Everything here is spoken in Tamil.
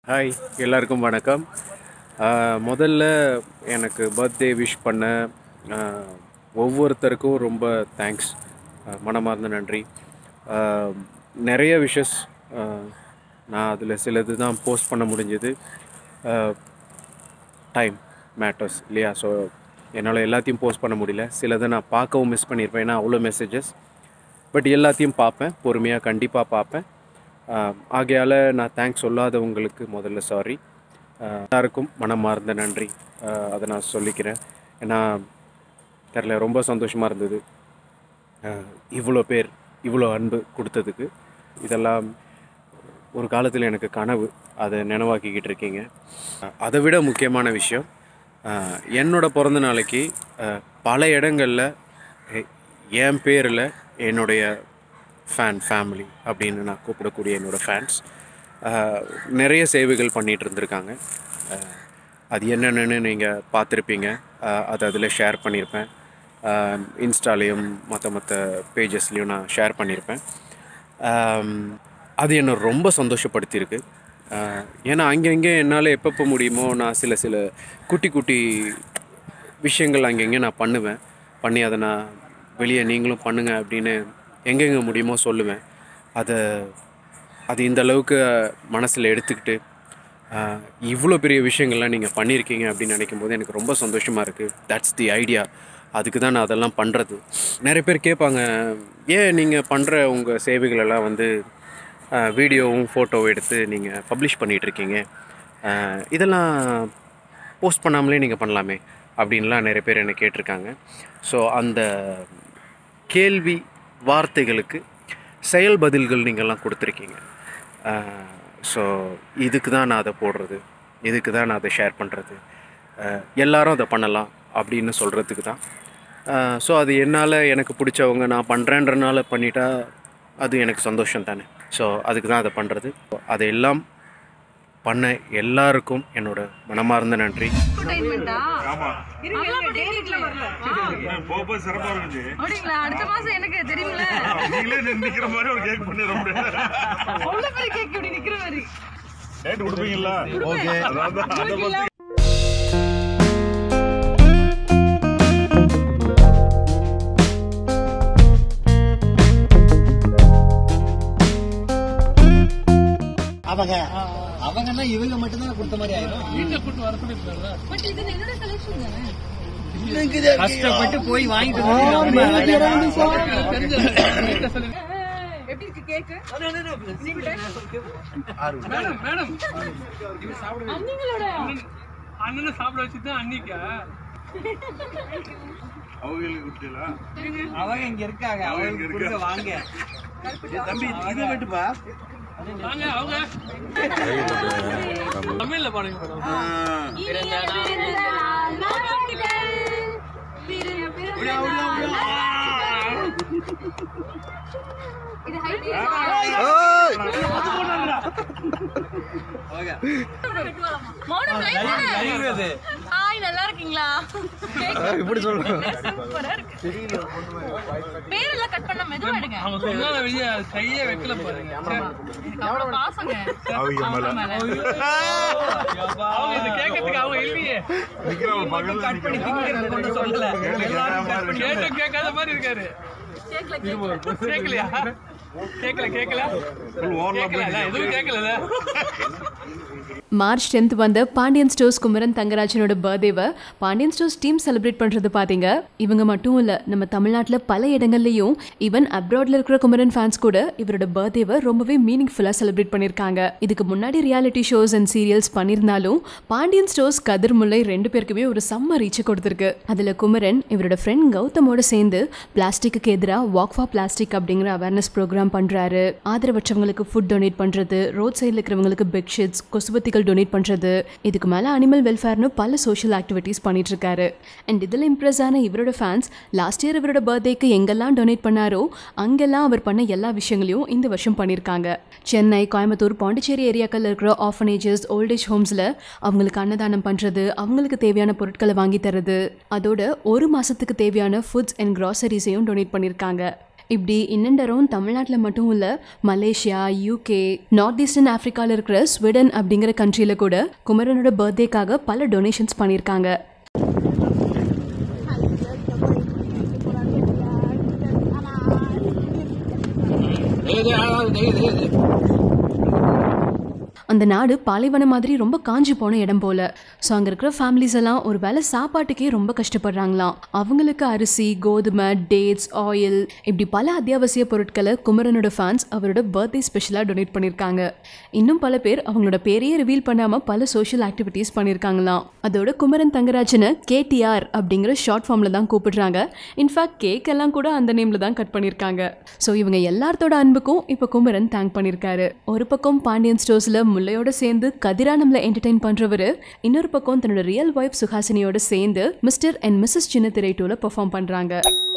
ஹாய் எல்லாருக்கும் வணக்கம் ஆஹ் முதல்ல எனக்கு பர்த்டே விஷ் பண்ண ஆஹ் ஒவ்வொருத்தருக்கும் ரொம்ப தேங்க்ஸ் மனமார்ந்த நன்றி ஆஹ் நிறைய விஷஸ் நான் அதில் சிலது தான் போஸ்ட் பண்ண முடிஞ்சது டைம் மேட்டர்ஸ் இல்லையா ஸோ என்னால் எல்லாத்தையும் போஸ்ட் பண்ண முடியல சிலதை நான் பார்க்கவும் மிஸ் பண்ணியிருப்பேன் ஏன்னா அவ்வளோ மெசேஜஸ் பட் எல்லாத்தையும் பார்ப்பேன் பொறுமையாக கண்டிப்பாக பார்ப்பேன் ஆஹ் ஆகையால் நான் தேங்க்ஸ் சொல்லாதவங்களுக்கு முதல்ல சாரி எல்லாருக்கும் மனமார்ந்த நன்றி ஆஹ் அதை நான் சொல்லிக்கிறேன் ஏன்னா தெரில ரொம்ப சந்தோஷமாக இருந்தது ஆஹ் இவ்வளோ பேர் இவ்வளோ அன்பு கொடுத்ததுக்கு இதெல்லாம் ஒரு காலத்தில் எனக்கு கனவு அதை நினைவாக்கிக்கிட்டு இருக்கீங்க அஹ் அதை விட முக்கியமான விஷயம் அஹ் என்னோட பிறந்த நாளைக்கு அஹ் பல இடங்களில் எ- என் பேரில் என்னுடைய ஃபேன் ஃபேமிலி அப்படின்னு நான் கூப்பிடக்கூடிய என்னோடய ஃபேன்ஸ் நிறைய சேவைகள் பண்ணிகிட்டு இருந்திருக்காங்க அஹ் அது என்னென்னு நீங்கள் பார்த்துருப்பீங்க அஹ் அது அதில் ஷேர் பண்ணியிருப்பேன் இன்ஸ்டாலேயும் மற்ற மற்ற பேஜஸ்லேயும் நான் ஷேர் பண்ணியிருப்பேன் ஆம், அது என்னை ரொம்ப சந்தோஷப்படுத்தியிருக்கு ஆஹ், ஏன்னா அங்கங்கே என்னால் எப்பப்போ முடியுமோ நான் சில சில குட்டி குட்டி விஷயங்கள் அங்கங்கே நான் பண்ணுவேன் பண்ணி அதை நான் வெளியே நீங்களும் பண்ணுங்க அப்படின்னு எங்கெங்கே முடியுமோ சொல்லுவேன் அதை அது இந்த அளவுக்கு மனசில் எடுத்துக்கிட்டு ஆஹ், இவ்வளோ பெரிய விஷயங்கள்லாம் நீங்கள் பண்ணியிருக்கீங்க அப்படின்னு நினைக்கும் போது எனக்கு ரொம்ப சந்தோஷமாக இருக்குது தட்ஸ் தி ஐடியா அதுக்கு தான் நான் அதெல்லாம் பண்ணுறது நிறைய பேர் கேட்பாங்க ஏன் நீங்கள் பண்ணுற உங்கள் சேவைகளெல்லாம் வந்து ஆஹ், வீடியோவும் ஃபோட்டோவும் எடுத்து நீங்கள் பப்ளிஷ் பண்ணிகிட்ருக்கீங்க இதெல்லாம் போஸ்ட் பண்ணாமலே நீங்கள் பண்ணலாமே அப்படின்லாம் நிறைய பேர் என்னை கேட்டிருக்காங்க ஸோ அந்த கேள்வி வார்த்தைகளுக்கு செயல் பதில்கள் நீங்கள்லாம் கொடுத்துருக்கீங்க ஸோ இதுக்கு தான் நான் அதை போடுறது இதுக்கு தான் நான் அதை ஷேர் பண்ணுறது எல்லாரும் அதை பண்ணலாம் அப்படின்னு சொல்கிறதுக்கு தான் ஸோ அது என்னால் எனக்கு பிடிச்சவங்க நான் பண்ணுறேன்றனால பண்ணிட்டா அது எனக்கு சந்தோஷம் தானே ஸோ அதுக்கு தான் அதை பண்ணுறது அதையெல்லாம் பண்ண எல்லாருக்கும் என்னோட மனமார்ந்த நன்றி என்டர்டைன்மெண்டா ஆமா நல்லா டேட்ல வரல போக போக சிறப்பா இருந்துச்சு அப்படிங்களா அடுத்த மாசம் எனக்கு தெரியுமில்ல நீங்களே நின்னு நிக்கிற மாதிரி ஒரு கேக் பண்ணி ரொம்ப அவ்வளவு பெரிய கேக் இப்படி நிக்கிற மாதிரி டேட் கொடுப்பீங்களா ஓகே அதாவது அதை பத்தி அவங்க அவங்கன்னா இவங்க மட்டும்தான் கொடுத்த மாதிரி ஆயிரும் பட் இது என்னோட கலெக்ஷன் தானே கஷ்டப்பட்டு போய் வாங்கிட்டு எப்படி இருக்கு கேக் அண்ணிங்களோட அண்ணனை சாப்பிட வச்சுட்டு அன்னிக்கா அவங்களுக்கு கொடுத்தீங்களா அவங்க இங்க இருக்காங்க அவங்க கொடுக்க வாங்க தம்பி இதை வெட்டுப்பா வாங்க அவங்க தமிழ்ல பாடுங்க மேடம் இனிய பிறந்தநாள் வாழ்த்துக்கள். பிறந்த பிறந்தநாள் வாழ்த்துக்கள். இது height மௌனம் live தானே? ஹாய் நல்லா இருக்கீங்களா இப்படி சொல்லுங்க சூப்பரா இருக்கு பேரெல்லாம் கட் பண்ண மெதுவா எடுங்க அவங்க சொன்னால வெளியே கையே வைக்கல பாருங்க எனக்கு அவ்வளவு பாசங்க அவங்க மேல அவங்க இது கேட்கறதுக்கு அவங்க இல்லையே நிக்கிறவங்க பக்கத்துல நிக்கிறவங்க கேட்ட கேட்காத மாதிரி இருக்காரு கேக்கல கேக்கல கேட்கலையா கேட்கல கேட்கல ஓரலாம் கேட்கல எதுவும் கேட்கல மார்ச் டென்த் வந்த பாண்டியன் ஸ்டோர்ஸ் குமரன் தங்கராஜனோட பர்த்டேவை பாண்டியன் ஸ்டோர்ஸ் டீம் செலிப்ரேட் பண்றது பாத்தீங்க இவங்க மட்டும் இல்ல நம்ம தமிழ்நாட்டில் பல இடங்கள்லயும் ஈவன் அப்ராட்ல இருக்கிற குமரன் ஃபேன்ஸ் கூட இவரோட பர்த்டேவை ரொம்பவே மீனிங்ஃபுல்லா செலிப்ரேட் பண்ணிருக்காங்க இதுக்கு முன்னாடி ரியாலிட்டி ஷோஸ் அண்ட் சீரியல்ஸ் பண்ணியிருந்தாலும் பாண்டியன் ஸ்டோர்ஸ் கதிர் முல்லை ரெண்டு பேருக்குமே ஒரு செம்ம ரீச் கொடுத்துருக்கு அதுல குமரன் இவரோட ஃப்ரெண்ட் கௌதமோட சேர்ந்து பிளாஸ்டிக்கு எதிராக வாக் ஃபார் பிளாஸ்டிக் அப்படிங்கிற அவேர்னஸ் ப்ரோக்ராம் பண்றாரு ஆதரவற்றவங்களுக்கு ஃபுட் டொனேட் பண்றது ரோட் சைடில் இருக்கிறவங்களுக்கு பெட்ஷீட்ஸ் கொசுபத்திகள் டொனேட் பண்றது இதுக்கு மேல அனிமல் வெல்ஃபேர்னு பல சோஷியல் ஆக்டிவிட்டீஸ் பண்ணிட்டு இருக்காரு அண்ட் இதில் இம்ப்ரெஸ் ஆன இவரோட ஃபேன்ஸ் லாஸ்ட் இயர் இவரோட பர்த்டேக்கு எங்கெல்லாம் டொனேட் பண்ணாரோ அங்கெல்லாம் அவர் பண்ண எல்லா விஷயங்களையும் இந்த வருஷம் பண்ணியிருக்காங்க சென்னை கோயம்புத்தூர் பாண்டிச்சேரி ஏரியாக்களில் இருக்கிற ஆஃபனேஜஸ் ஓல்டேஜ் ஹோம்ஸில் அவங்களுக்கு அன்னதானம் பண்ணுறது அவங்களுக்கு தேவையான பொருட்களை வாங்கி தரது அதோட ஒரு மாதத்துக்கு தேவையான ஃபுட்ஸ் அண்ட் கிராசரிஸையும் டொனேட் பண்ணியிருக்காங்க இப்படி இன் அண்ட் அரௌண்ட் தமிழ்நாட்டில் மட்டும் இல்லை மலேசியா யூகே நார்த் ஈஸ்டர்ன் ஆஃப்ரிக்காவில் இருக்கிற ஸ்வீடன் அப்படிங்கிற கண்ட்ரியில் கூட குமரனோட பர்த்டேக்காக பல டொனேஷன்ஸ் பண்ணியிருக்காங்க அந்த நாடு பாலைவனம் மாதிரி ரொம்ப காஞ்சி போன இடம் போல ஸோ அங்கே இருக்கிற ஃபேமிலிஸ் எல்லாம் ஒரு வேளை சாப்பாட்டுக்கே ரொம்ப கஷ்டப்படுறாங்களாம் அவங்களுக்கு அரிசி கோதுமை டேட்ஸ் ஆயில் இப்படி பல அத்தியாவசிய பொருட்களை குமரனோட ஃபேன்ஸ் அவரோட பர்த்டே ஸ்பெஷலாக டொனேட் பண்ணியிருக்காங்க இன்னும் பல பேர் அவங்களோட பேரையே ரிவீல் பண்ணாமல் பல சோஷியல் ஆக்டிவிட்டீஸ் பண்ணியிருக்காங்களாம் அதோட குமரன் தங்கராஜனை கேடிஆர் அப்படிங்கிற ஷார்ட் ஃபார்மில் தான் கூப்பிடுறாங்க இன்ஃபேக்ட் கேக் எல்லாம் கூட அந்த நேமில் தான் கட் பண்ணியிருக்காங்க ஸோ இவங்க எல்லாத்தோட அன்புக்கும் இப்போ குமரன் தேங்க் பண்ணியிருக்காரு ஒரு பக்கம் பாண்டியன் ஸ்டோர்ஸில் முல்லையோட சேர்ந்து கதிரா நம்மளை என்டர்டைன் பண்ணுறவர் இன்னொரு பக்கம் தன்னோட ரியல் ஒய்ஃப் சுஹாசினியோட சேர்ந்து மிஸ்டர் அண்ட் மிஸ்ஸஸ் சின்ன திரை டூவில் பெர்ஃபார்ம் பண்ணுறாங்க